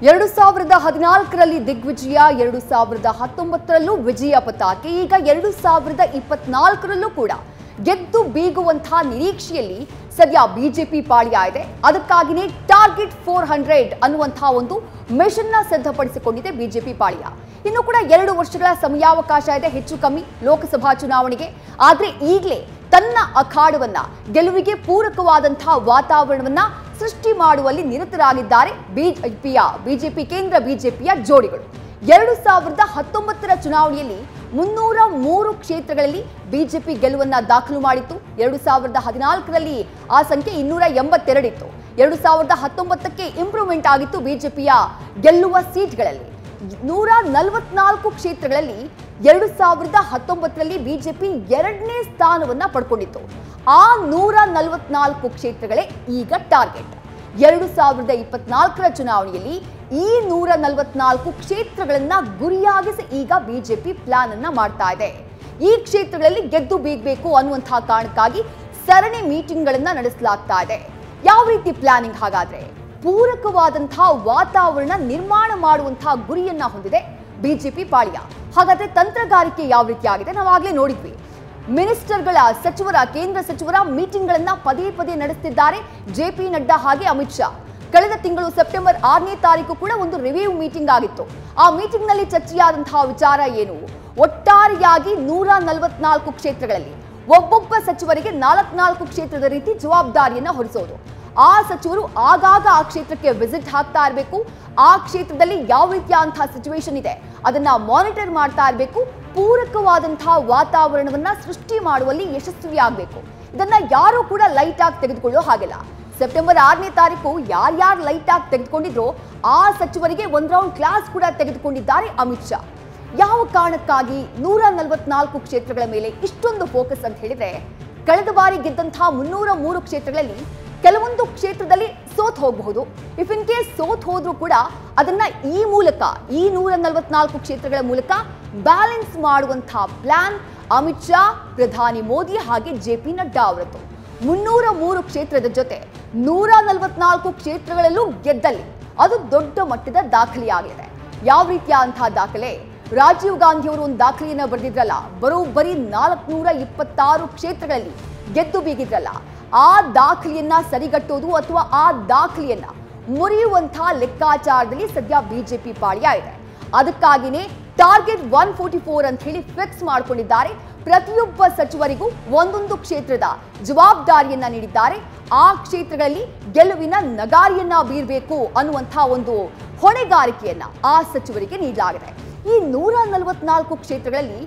ಎರಡು ಸಾವಿರದ ಹದಿನಾಲ್ಕರಲ್ಲಿ ದಿಗ್ವಿಜಯ ಎರಡು ಸಾವಿರದ ಹತ್ತೊಂಬತ್ತರಲ್ಲೂ ವಿಜಯ ಪತಾಕೆ ಈಗ ಎರಡು ಸಾವಿರದ ಇಪ್ಪತ್ನಾಲ್ಕರಲ್ಲೂ ಕೂಡ ಗೆದ್ದು ಬೀಗುವಂತಹ ನಿರೀಕ್ಷೆಯಲ್ಲಿ ಸದ್ಯ ಬಿಜೆಪಿ ಪಾಳ್ಯ ಇದೆ ಅದಕ್ಕಾಗಿಯೇ ಟಾರ್ಗೆಟ್ ಫೋರ್ ಹಂಡ್ರೆಡ್ ಅನ್ನುವಂತಹ ಒಂದು ಮಿಷನ್ ನ ಸಿದ್ಧಪಡಿಸಿಕೊಂಡಿದೆ ಬಿಜೆಪಿ ಪಾಳ್ಯ ಇನ್ನು ಕೂಡ ಎರಡು ವರ್ಷಗಳ ಸಮಯಾವಕಾಶ ಇದೆ ಹೆಚ್ಚು ಕಮ್ಮಿ ಲೋಕಸಭಾ ಚುನಾವಣೆಗೆ ಆದ್ರೆ ಈಗಲೇ ತನ್ನ ಅಖಾಡವನ್ನ ಗೆಲುವಿಗೆ ಪೂರಕವಾದಂತಹ ವಾತಾವರಣವನ್ನ ಸೃಷ್ಟಿ ಮಾಡುವಲ್ಲಿ ನಿರತರಾಗಿದ್ದಾರೆ ಬಿಜೆಪಿಯ ಬಿಜೆಪಿ ಕೇಂದ್ರ ಬಿಜೆಪಿಯ ಜೋಡಿಗಳು ಎರಡು ಸಾವಿರದ ಹತ್ತೊಂಬತ್ತರ ಚುನಾವಣೆಯಲ್ಲಿ ಮುನ್ನೂರ ಮೂರು ಕ್ಷೇತ್ರಗಳಲ್ಲಿ ಬಿಜೆಪಿ ಗೆಲುವನ್ನ ದಾಖಲು ಮಾಡಿತ್ತು ಎರಡು ಸಾವಿರದ ಹದಿನಾಲ್ಕರಲ್ಲಿ ಆ ಸಂಖ್ಯೆ ಇನ್ನೂರ ಎಂಬತ್ತೆರಡಿತ್ತು ಎರಡು ಸಾವಿರದ ಹತ್ತೊಂಬತ್ತಕ್ಕೆ ಇಂಪ್ರೂವ್ಮೆಂಟ್ ಆಗಿತ್ತು ಬಿಜೆಪಿಯ ಗೆಲ್ಲುವ ಸೀಟ್ಗಳಲ್ಲಿ ನೂರ ನಲವತ್ನಾಲ್ಕು ಕ್ಷೇತ್ರಗಳಲ್ಲಿ ಎರಡು ಸಾವಿರದ ಹತ್ತೊಂಬತ್ತರಲ್ಲಿ ಬಿಜೆಪಿ ಎರಡನೇ ಸ್ಥಾನವನ್ನ ಪಡ್ಕೊಂಡಿತ್ತು ಆ ನೂರ ನಲವತ್ನಾಲ್ಕು ಕ್ಷೇತ್ರಗಳೇ ಈಗ ಟಾರ್ಗೆಟ್ ಎರಡು ಸಾವಿರದ ಇಪ್ಪತ್ನಾಲ್ಕರ ಚುನಾವಣೆಯಲ್ಲಿ ಈ ನೂರ ನಲವತ್ನಾಲ್ಕು ಕ್ಷೇತ್ರಗಳನ್ನ ಗುರಿಯಾಗಿಸಿ ಈಗ ಬಿಜೆಪಿ ಪ್ಲಾನ್ ಅನ್ನ ಮಾಡ್ತಾ ಇದೆ ಈ ಕ್ಷೇತ್ರಗಳಲ್ಲಿ ಗೆದ್ದು ಬೀಗಬೇಕು ಅನ್ನುವಂತಹ ಕಾರಣಕ್ಕಾಗಿ ಸರಣಿ ಮೀಟಿಂಗ್ಗಳನ್ನ ನಡೆಸಲಾಗ್ತಾ ಇದೆ ಯಾವ ರೀತಿ ಪ್ಲಾನಿಂಗ್ ಹಾಗಾದ್ರೆ ಪೂರಕವಾದಂತಹ ವಾತಾವರಣ ನಿರ್ಮಾಣ ಮಾಡುವಂತಹ ಗುರಿಯನ್ನ ಹೊಂದಿದೆ ಬಿಜೆಪಿ ಪಾಳ್ಯ ಹಾಗಾದ್ರೆ ತಂತ್ರಗಾರಿಕೆ ಯಾವ ರೀತಿ ಆಗಿದೆ ನಾವಾಗ್ಲೇ ನೋಡಿದ್ವಿ ಮಿನಿಸ್ಟರ್ಗಳ ಸಚಿವರ ಕೇಂದ್ರ ಸಚಿವರ ಮೀಟಿಂಗ್ಗಳನ್ನ ಪದೇ ಪದೇ ನಡೆಸುತ್ತಿದ್ದಾರೆ ಜೆ ಪಿ ನಡ್ಡಾ ಹಾಗೆ ಅಮಿತ್ ಶಾ ಕಳೆದ ತಿಂಗಳು ಸೆಪ್ಟೆಂಬರ್ ಆರನೇ ತಾರೀಕು ಕೂಡ ಒಂದು ರಿವ್ಯೂ ಮೀಟಿಂಗ್ ಆಗಿತ್ತು ಆ ಮೀಟಿಂಗ್ ನಲ್ಲಿ ಚರ್ಚೆಯಾದಂತಹ ವಿಚಾರ ಏನು ಒಟ್ಟಾರೆಯಾಗಿ ನೂರ ನಲವತ್ನಾಲ್ಕು ಕ್ಷೇತ್ರಗಳಲ್ಲಿ ಒಬ್ಬೊಬ್ಬ ಸಚಿವರಿಗೆ ನಾಲ್ಕು ಕ್ಷೇತ್ರದ ರೀತಿ ಜವಾಬ್ದಾರಿಯನ್ನ ಹೊರಿಸೋದು ಆ ಸಚಿವರು ಆಗಾಗ ಆ ಕ್ಷೇತ್ರಕ್ಕೆ ವಿಸಿಟ್ ಹಾಕ್ತಾ ಇರಬೇಕು ಆ ಕ್ಷೇತ್ರದಲ್ಲಿ ಯಾವ ರೀತಿಯಾದಂತಹ ಸಿಚುವೇಶನ್ ಇದೆ ಅದನ್ನ ಮಾನಿಟರ್ ಮಾಡ್ತಾ ಇರಬೇಕು ಪೂರಕವಾದಂತಹ ವಾತಾವರಣವನ್ನ ಸೃಷ್ಟಿ ಮಾಡುವಲ್ಲಿ ಯಶಸ್ವಿಯಾಗಬೇಕು ಇದನ್ನ ಯಾರು ಕೂಡ ಲೈಟ್ ಆಗಿ ತೆಗೆದುಕೊಳ್ಳೋ ಹಾಗಿಲ್ಲ ಸೆಪ್ಟೆಂಬರ್ ಆರನೇ ತಾರೀಕು ಯಾರ್ಯಾರು ಲೈಟ್ ಆಗಿ ತೆಗೆದುಕೊಂಡಿದ್ರೋ ಆ ಸಚಿವರಿಗೆ ಒಂದ್ ರೌಂಡ್ ಕ್ಲಾಸ್ ಕೂಡ ತೆಗೆದುಕೊಂಡಿದ್ದಾರೆ ಅಮಿತ್ ಶಾ ಯಾವ ಕಾರಣಕ್ಕಾಗಿ ನೂರ ನಲವತ್ನಾಲ್ಕು ಕ್ಷೇತ್ರಗಳ ಮೇಲೆ ಇಷ್ಟೊಂದು ಫೋಕಸ್ ಅಂತ ಹೇಳಿದ್ರೆ ಕಳೆದ ಬಾರಿ ಗೆದ್ದಂತಹ ಮುನ್ನೂರ ಮೂರು ಕ್ಷೇತ್ರಗಳಲ್ಲಿ ಕೆಲವೊಂದು ಕ್ಷೇತ್ರದಲ್ಲಿ ಸೋತ್ ಹೋಗಬಹುದು ಇಫ್ ಇನ್ ಕೇಸ್ ಸೋತ್ ಹೋದ್ರೂ ಕೂಡ ಅದನ್ನ ಈ ಮೂಲಕ ಈ ನೂರ ನಲವತ್ನಾಲ್ಕು ಕ್ಷೇತ್ರಗಳ ಮೂಲಕ ಬ್ಯಾಲೆನ್ಸ್ ಮಾಡುವಂತಹ ಪ್ಲಾನ್ ಅಮಿತ್ ಶಾ ಪ್ರಧಾನಿ ಮೋದಿ ಹಾಗೆ ಜೆ ಪಿ ನಡ್ಡಾ ಅವರದ್ದು ಮುನ್ನೂರ ಮೂರು ಕ್ಷೇತ್ರದ ಜೊತೆ ನೂರ ನಲವತ್ನಾಲ್ಕು ಕ್ಷೇತ್ರಗಳಲ್ಲೂ ಗೆದ್ದಲ್ಲಿ ಅದು ದೊಡ್ಡ ಮಟ್ಟದ ದಾಖಲೆಯಾಗಲಿದೆ ಯಾವ ರೀತಿಯಾದಂತಹ ದಾಖಲೆ ರಾಜೀವ್ ಗಾಂಧಿ ಅವರು ಒಂದು ದಾಖಲೆಯನ್ನ ಬರೆದಿದ್ರಲ್ಲ ಬರೋಬ್ಬರಿ ನಾಲ್ಕುನೂರ ಇಪ್ಪತ್ತಾರು ಕ್ಷೇತ್ರಗಳಲ್ಲಿ ಗೆದ್ದು ಬೀಗಿದ್ರಲ್ಲ ಆ ದಾಖಲೆಯನ್ನ ಸರಿಗಟ್ಟೋದು ಅಥವಾ ಆ ದಾಖಲೆಯನ್ನ ಮುರಿಯುವಂತಹ ಲೆಕ್ಕಾಚಾರದಲ್ಲಿ ಸದ್ಯ ಬಿಜೆಪಿ ಪಾಳ್ಯ ಇದೆ ಅದಕ್ಕಾಗಿನೇ ಟಾರ್ಗೆಟ್ ಒನ್ ಫೋರ್ಟಿ ಫೋರ್ ಅಂತ ಹೇಳಿ ಫಿಕ್ಸ್ ಮಾಡಿಕೊಂಡಿದ್ದಾರೆ ಪ್ರತಿಯೊಬ್ಬ ಸಚಿವರಿಗೂ ಒಂದೊಂದು ಕ್ಷೇತ್ರದ ಜವಾಬ್ದಾರಿಯನ್ನ ನೀಡಿದ್ದಾರೆ ಆ ಕ್ಷೇತ್ರಗಳಲ್ಲಿ ಗೆಲುವಿನ ನಗಾರಿಯನ್ನ ಬೀರಬೇಕು ಅನ್ನುವಂತಹ ಒಂದು ಹೊಣೆಗಾರಿಕೆಯನ್ನ ಆ ಸಚಿವರಿಗೆ ನೀಡಲಾಗಿದೆ ಈ ನೂರ ನಲವತ್ನಾಲ್ಕು ಕ್ಷೇತ್ರಗಳಲ್ಲಿ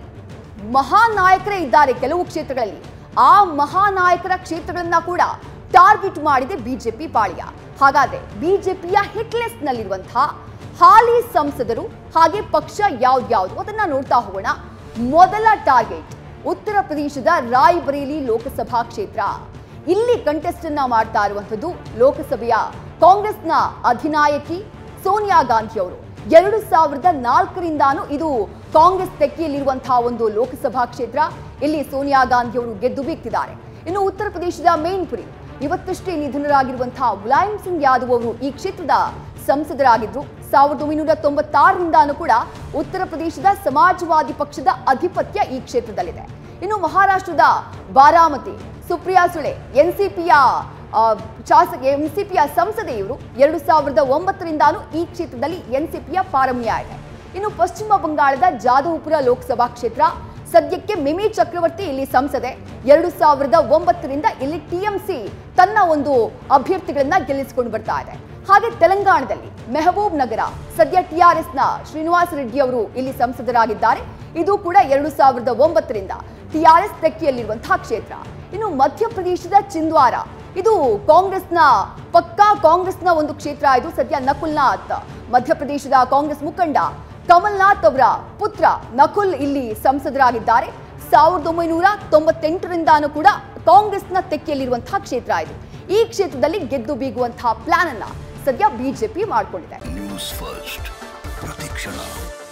ಮಹಾನಾಯಕರೇ ಇದ್ದಾರೆ ಕೆಲವು ಕ್ಷೇತ್ರಗಳಲ್ಲಿ ಆ ಮಹಾನಾಯಕರ ಕ್ಷೇತ್ರಗಳನ್ನ ಕೂಡ ಟಾರ್ಗೆಟ್ ಮಾಡಿದೆ ಬಿಜೆಪಿ ಪಾಳ್ಯ ಹಾಗಾದ್ರೆ ಬಿಜೆಪಿಯ ಹಿಟ್ ಲಿಸ್ಟ್ ನಲ್ಲಿರುವಂತಹ ಹಾಲಿ ಸಂಸದರು ಹಾಗೆ ಪಕ್ಷ ಯಾವ್ದ್ಯಾವ್ದು ಅದನ್ನ ನೋಡ್ತಾ ಹೋಗೋಣ ಮೊದಲ ಟಾರ್ಗೆಟ್ ಉತ್ತರ ಪ್ರದೇಶದ ರಾಯ್ಬರೇಲಿ ಲೋಕಸಭಾ ಕ್ಷೇತ್ರ ಇಲ್ಲಿ ಕಂಟೆಸ್ಟ್ ಅನ್ನ ಮಾಡ್ತಾ ಇರುವಂತದ್ದು ಲೋಕಸಭೆಯ ಕಾಂಗ್ರೆಸ್ನ ಅಧಿನಾಯಕಿ ಸೋನಿಯಾ ಗಾಂಧಿ ಅವರು ಎರಡು ಸಾವಿರದ ನಾಲ್ಕರಿಂದಾನು ಇದು ಕಾಂಗ್ರೆಸ್ ತೆಕ್ಕಿಯಲ್ಲಿರುವಂತಹ ಒಂದು ಲೋಕಸಭಾ ಕ್ಷೇತ್ರ ಇಲ್ಲಿ ಸೋನಿಯಾ ಗಾಂಧಿ ಅವರು ಗೆದ್ದು ಬೀಗ್ತಿದ್ದಾರೆ ಇನ್ನು ಉತ್ತರ ಪ್ರದೇಶದ ಮೇನ್ಪುರಿ ಇವತ್ತಷ್ಟೇ ನಿಧನರಾಗಿರುವಂತಹ ಮುಲಾಯಂ ಸಿಂಗ್ ಯಾದವ್ ಅವರು ಈ ಕ್ಷೇತ್ರದ ಸಂಸದರಾಗಿದ್ರು ಸಾವಿರದ ಒಂಬೈನೂರ ತೊಂಬತ್ತಾರರಿಂದಾನು ಕೂಡ ಉತ್ತರ ಪ್ರದೇಶದ ಸಮಾಜವಾದಿ ಪಕ್ಷದ ಅಧಿಪತ್ಯ ಈ ಕ್ಷೇತ್ರದಲ್ಲಿದೆ ಇನ್ನು ಮಹಾರಾಷ್ಟ್ರದ ಬಾರಾಮತಿ ಸುಪ್ರಿಯಾ ಸುಳೆ ಎನ್ಸಿಪಿಯ ಶಾಸಕ ಎನ್ಸಿಪಿಯ ಸಂಸದೆ ಇವರು ಎರಡು ಸಾವಿರದ ಒಂಬತ್ತರಿಂದಾನು ಈ ಕ್ಷೇತ್ರದಲ್ಲಿ ಎನ್ಸಿಪಿಯ ಪಾರಮ್ಯ ಇದೆ ಇನ್ನು ಪಶ್ಚಿಮ ಬಂಗಾಳದ ಜಾದವ್ಪುರ ಲೋಕಸಭಾ ಕ್ಷೇತ್ರ ಸದ್ಯಕ್ಕೆ ಮಿಮಿ ಚಕ್ರವರ್ತಿ ಇಲ್ಲಿ ಸಂಸದೆ ಎರಡು ಸಾವಿರದ ಒಂಬತ್ತರಿಂದ ಇಲ್ಲಿ ಟಿಎಂಸಿ ತನ್ನ ಒಂದು ಅಭ್ಯರ್ಥಿಗಳನ್ನ ಗೆಲ್ಲಿಸಿಕೊಂಡು ಬರ್ತಾ ಇದೆ ಹಾಗೆ ತೆಲಂಗಾಣದಲ್ಲಿ ಮೆಹಬೂಬ್ ನಗರ ಸದ್ಯ ಟಿಆರ್ಎಸ್ ನ ಶ್ರೀನಿವಾಸ ರೆಡ್ಡಿ ಅವರು ಇಲ್ಲಿ ಸಂಸದರಾಗಿದ್ದಾರೆ ಇದು ಕೂಡ ಎರಡು ಸಾವಿರದ ಒಂಬತ್ತರಿಂದ ಟಿಆರ್ಎಸ್ ತೆಕ್ಕಿಯಲ್ಲಿರುವಂತಹ ಕ್ಷೇತ್ರ ಇನ್ನು ಮಧ್ಯಪ್ರದೇಶದ ಚಿಂದ್ವಾರ ಇದು ಕಾಂಗ್ರೆಸ್ನ ಪಕ್ಕಾ ಕಾಂಗ್ರೆಸ್ನ ಒಂದು ಕ್ಷೇತ್ರ ಇದು ಸದ್ಯ ನಕುಲ್ನಾಥ್ ಮಧ್ಯಪ್ರದೇಶದ ಕಾಂಗ್ರೆಸ್ ಮುಖಂಡ ಕಮಲ್ನಾಥ್ ಅವರ ಪುತ್ರ ನಕುಲ್ ಇಲ್ಲಿ ಸಂಸದರಾಗಿದ್ದಾರೆ ಸಾವಿರದ ಒಂಬೈನೂರ ತೊಂಬತ್ತೆಂಟರಿಂದಾನು ಕೂಡ ಕಾಂಗ್ರೆಸ್ನ ತೆಕ್ಕೆಯಲ್ಲಿರುವಂತಹ ಕ್ಷೇತ್ರ ಇದು ಈ ಕ್ಷೇತ್ರದಲ್ಲಿ ಗೆದ್ದು ಬೀಗುವಂತಹ ಪ್ಲಾನ್ ಅನ್ನ ಸದ್ಯ ಬಿಜೆಪಿ ಮಾಡಿಕೊಂಡಿದೆ ನ್ಯೂಸ್ ಫಸ್ಟ್ ಪ್ರತಿಕ್ಷಣ